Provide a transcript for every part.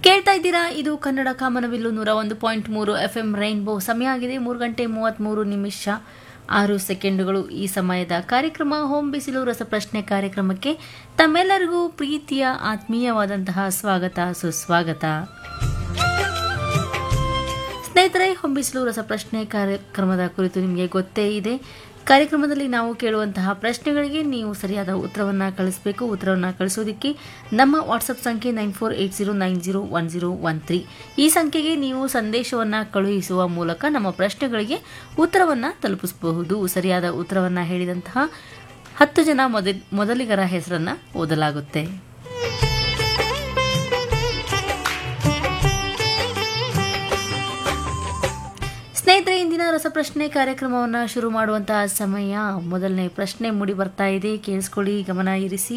ಕೇಳ್ತಾ ಇದ್ದೀರಾ ಇದು ಕನ್ನಡ ಕಾಮನವಿಲ್ಲು ನೂರ ಒಂದು ಪಾಯಿಂಟ್ ಮೂರು ಎಫ್ ಎಂ ರೈನ್ಬೋ ಸಮಯ ಆಗಿದೆ ಮೂರು ಗಂಟೆ ಮೂವತ್ತ್ಮೂರು ನಿಮಿಷ ಆರು ಸೆಕೆಂಡುಗಳು ಈ ಸಮಯದ ಕಾರ್ಯಕ್ರಮ ಹೋಮ್ ಬಿಸಿಲು ರಸಪ್ರಶ್ನೆ ಕಾರ್ಯಕ್ರಮಕ್ಕೆ ತಮ್ಮೆಲ್ಲರಿಗೂ ಪ್ರೀತಿಯ ಆತ್ಮೀಯವಾದಂತಹ ಸ್ವಾಗತ ಸುಸ್ವಾಗತ ಸ್ನೇಹಿತರೆ ಹೊಂಬಿಸಲು ರಸಪ್ರಶ್ನೆ ಕಾರ್ಯಕ್ರಮದ ಕುರಿತು ನಿಮಗೆ ಗೊತ್ತೇ ಇದೆ ಕಾರ್ಯಕ್ರಮದಲ್ಲಿ ನಾವು ಕೇಳುವಂತಹ ಪ್ರಶ್ನೆಗಳಿಗೆ ನೀವು ಸರಿಯಾದ ಉತ್ತರವನ್ನು ಕಳಿಸಬೇಕು ಉತ್ತರವನ್ನು ಕಳಿಸೋದಕ್ಕೆ ನಮ್ಮ ವಾಟ್ಸಪ್ ಸಂಖ್ಯೆ nine four eight zero nine zero one zero one three ಈ ಸಂಖ್ಯೆಗೆ ನೀವು ಸಂದೇಶವನ್ನು ಕಳುಹಿಸುವ ಮೂಲಕ ನಮ್ಮ ಪ್ರಶ್ನೆಗಳಿಗೆ ಉತ್ತರವನ್ನು ತಲುಪಿಸಬಹುದು ಸರಿಯಾದ ಉತ್ತರವನ್ನು ಹೇಳಿದಂತಹ ಹತ್ತು ಜನ ಮೊದ ಮೊದಲಿಗರ ಹೆಸರನ್ನು ಓದಲಾಗುತ್ತೆ ಸ್ನೇಹಿತರೆ ಇಂದಿನ ರಸಪ್ರಶ್ನೆ ಕಾರ್ಯಕ್ರಮವನ್ನು ಶುರು ಮಾಡುವಂತಹ ಸಮಯ ಮೊದಲನೇ ಪ್ರಶ್ನೆ ಮೂಡಿ ಬರ್ತಾ ಇದೆ ಕೇಳಿಸ್ಕೊಳ್ಳಿ ಗಮನ ಇರಿಸಿ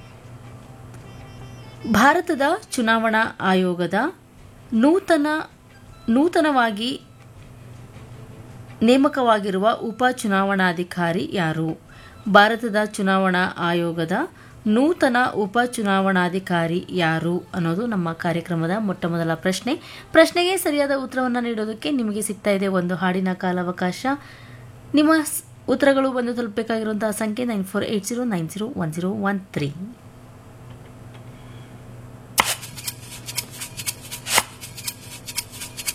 ಭಾರತದ ಚುನಾವಣಾ ಆಯೋಗದ ನೂತನ ನೂತನವಾಗಿ ನೇಮಕವಾಗಿರುವ ಉಪ ಚುನಾವಣಾಧಿಕಾರಿ ಯಾರು ಭಾರತದ ಚುನಾವಣಾ ಆಯೋಗದ ನೂತನ ಉಪ ಚುನಾವಣಾಧಿಕಾರಿ ಯಾರು ಅನ್ನೋದು ನಮ್ಮ ಕಾರ್ಯಕ್ರಮದ ಮೊಟ್ಟ ಮೊದಲ ಪ್ರಶ್ನೆ ಪ್ರಶ್ನೆಗೆ ಸರಿಯಾದ ಉತ್ತರವನ್ನು ನೀಡೋದಕ್ಕೆ ನಿಮಗೆ ಸಿಗ್ತಾ ಇದೆ ಒಂದು ಹಾಡಿನ ಕಾಲಾವಕಾಶ ನಿಮ್ಮ ಸ್- ಉತ್ತರಗಳು ಬಂದು ತಲುಪಬೇಕಾಗಿರುವಂತಹ ಸಂಖ್ಯೆ nine four eight zero nine zero one zero one three